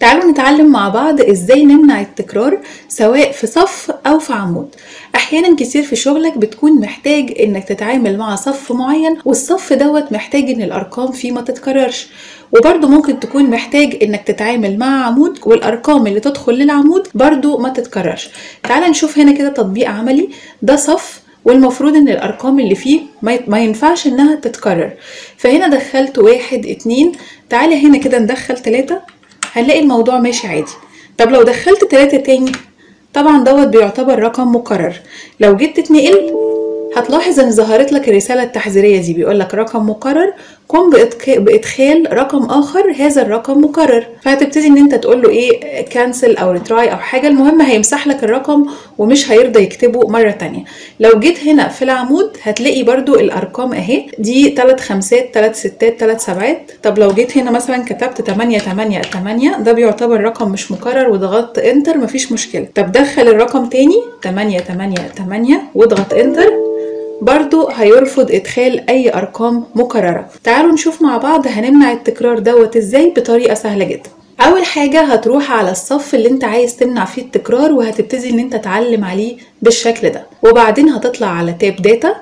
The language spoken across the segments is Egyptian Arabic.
تعالوا نتعلم مع بعض ازاي نمنع التكرار سواء في صف او في عمود احيانا كتير في شغلك بتكون محتاج انك تتعامل مع صف معين والصف دوت محتاج ان الارقام فيه ما تتكررش وبرضه ممكن تكون محتاج انك تتعامل مع عمود والارقام اللي تدخل للعمود برضه ما تتكررش تعال نشوف هنا كده تطبيق عملي ده صف والمفروض ان الارقام اللي فيه ما ينفعش انها تتكرر فهنا دخلت واحد اتنين تعالى هنا كده ندخل تلاتة هنلاقي الموضوع ماشي عادي طب لو دخلت تلاتة تاني طبعا دوت بيعتبر رقم مكرر لو جيت تتنقل هتلاحظ ان ظهرت لك الرسالة التحذيرية دي بيقول لك رقم مكرر قم بإدخال رقم آخر هذا الرقم مكرر فهتبتدي ان انت تقول له ايه كانسل او ريتراي او حاجة المهم هيمسح لك الرقم ومش هيرضى يكتبه مرة تانية لو جيت هنا في العمود هتلاقي برضو الارقام اهي دي تلات خمسات تلات ستات تلات سبعات طب لو جيت هنا مثلا كتبت تمانية تمانية تمانية ده بيعتبر رقم مش مكرر وضغطت انتر مفيش مشكلة طب دخل الرقم تاني تمانية تمانية تمانية واضغط انتر برضو هيرفض إدخال أي أرقام مكررة تعالوا نشوف مع بعض هنمنع التكرار دوت إزاي بطريقة سهلة جدا أول حاجة هتروح على الصف اللي انت عايز تمنع فيه التكرار وهتبتدي ان انت تعلم عليه بالشكل ده وبعدين هتطلع على تاب داتا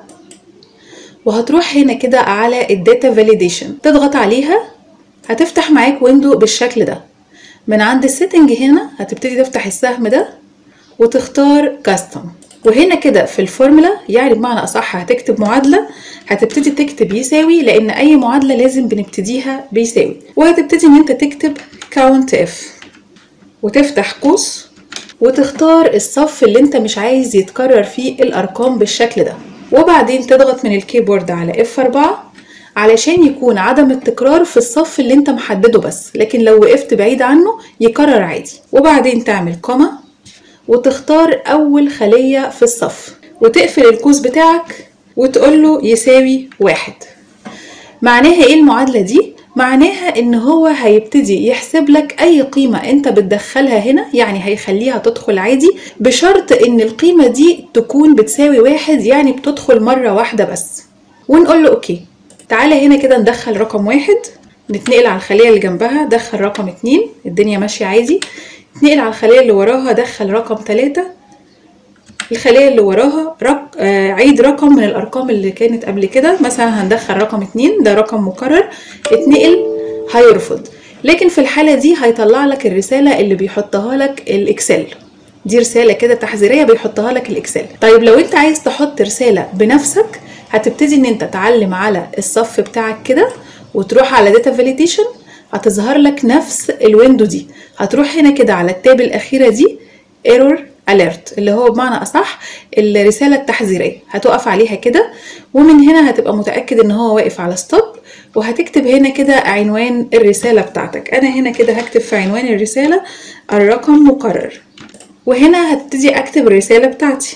وهتروح هنا كده على الداتا فاليديشن تضغط عليها هتفتح معاك ويندو بالشكل ده من عند السيتنج هنا هتبتدي تفتح السهم ده وتختار كاستم وهنا كده في الفورمولا يعني بمعنى اصح هتكتب معادله هتبتدي تكتب يساوي لان اي معادله لازم بنبتديها بيساوي وهتبتدي ان انت تكتب كاونت اف وتفتح قوس وتختار الصف اللي انت مش عايز يتكرر فيه الارقام بالشكل ده وبعدين تضغط من الكيبورد على اف 4 علشان يكون عدم التكرار في الصف اللي انت محدده بس لكن لو وقفت بعيد عنه يكرر عادي وبعدين تعمل كوما وتختار أول خلية في الصف وتقفل القوس بتاعك وتقول له يساوي واحد معناها ايه المعادلة دي؟ معناها ان هو هيبتدي يحسب لك اي قيمة انت بتدخلها هنا يعني هيخليها تدخل عادي بشرط ان القيمة دي تكون بتساوي واحد يعني بتدخل مرة واحدة بس ونقول له اوكي تعالى هنا كده ندخل رقم واحد نتنقل على الخلية اللي جنبها دخل رقم اتنين الدنيا ماشية عادي اتنقل على الخلية اللي وراها دخل رقم تلاتة الخلية اللي وراها رق... آه عيد رقم من الأرقام اللي كانت قبل كده مثلا هندخل رقم اتنين ده رقم مكرر اتنقل هيرفض لكن في الحالة دي هيطلع لك الرسالة اللي بيحطها لك الإكسل دي رسالة كده تحذيرية بيحطها لك الإكسل طيب لو أنت عايز تحط رسالة بنفسك هتبتدي إن أنت تعلم على الصف بتاعك كده وتروح على داتا فاليديشن هتظهر لك نفس الويندو دي هتروح هنا كده على التاب الأخيرة دي ايرور alert اللي هو بمعنى أصح الرسالة التحذيرية هتقف عليها كده ومن هنا هتبقى متأكد إن هو واقف على ستوب وهتكتب هنا كده عنوان الرسالة بتاعتك أنا هنا كده هكتب في عنوان الرسالة الرقم مكرر وهنا هبتدي أكتب الرسالة بتاعتي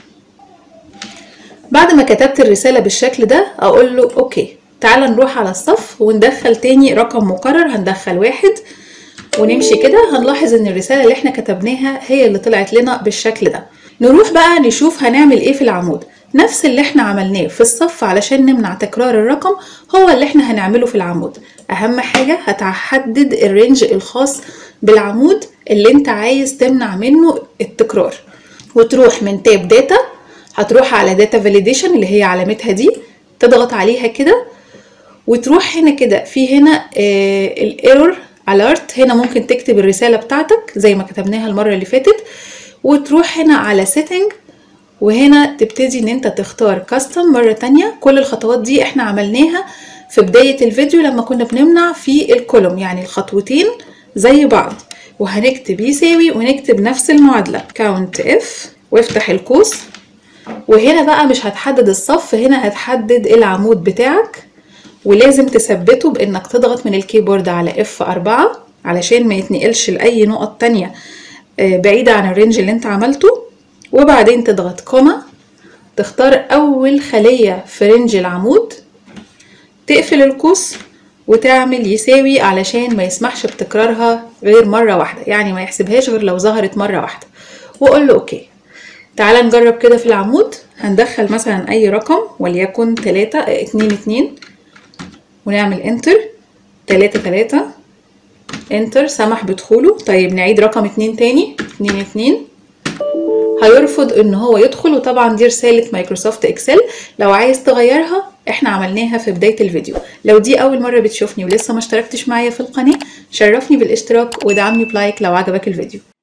بعد ما كتبت الرسالة بالشكل ده أقول له أوكي تعال نروح على الصف وندخل تاني رقم مكرر هندخل واحد ونمشي كده هنلاحظ ان الرسالة اللي احنا كتبناها هي اللي طلعت لنا بالشكل ده نروح بقى نشوف هنعمل ايه في العمود نفس اللي احنا عملناه في الصف علشان نمنع تكرار الرقم هو اللي احنا هنعمله في العمود اهم حاجة هتحدد الرينج الخاص بالعمود اللي انت عايز تمنع منه التكرار وتروح من تاب داتا هتروح على داتا فاليديشن اللي هي علامتها دي تضغط عليها كده وتروح هنا كده في هنا آه الايرور الارت هنا ممكن تكتب الرساله بتاعتك زي ما كتبناها المره اللي فاتت وتروح هنا على سيتنج وهنا تبتدي ان انت تختار كاستم مره تانية كل الخطوات دي احنا عملناها في بدايه الفيديو لما كنا بنمنع في الكولوم يعني الخطوتين زي بعض وهنكتب يساوي ونكتب نفس المعادله كاونت اف وافتح القوس وهنا بقى مش هتحدد الصف هنا هتحدد العمود بتاعك ولازم تثبته بانك تضغط من الكيبورد على F4 علشان ما يتنقلش لأي نقط تانية بعيدة عن الرينج اللي انت عملته وبعدين تضغط كوما تختار أول خلية في رينج العمود تقفل القوس وتعمل يساوي علشان ما يسمحش بتكرارها غير مرة واحدة يعني ما يحسبهاش غير لو ظهرت مرة واحدة وقول له اوكي تعالى نجرب كده في العمود هندخل مثلا اي رقم وليكن تلاتة اتنين اتنين ونعمل انتر تلاتة تلاتة انتر سمح بدخوله طيب نعيد رقم اتنين تاني اتنين اتنين هيرفض ان هو يدخل وطبعا دي رسالة مايكروسوفت اكسل لو عايز تغيرها احنا عملناها في بداية الفيديو لو دي اول مرة بتشوفني ولسه ما اشتركتش معايا في القناة شرفني بالاشتراك ودعمني بلايك لو عجبك الفيديو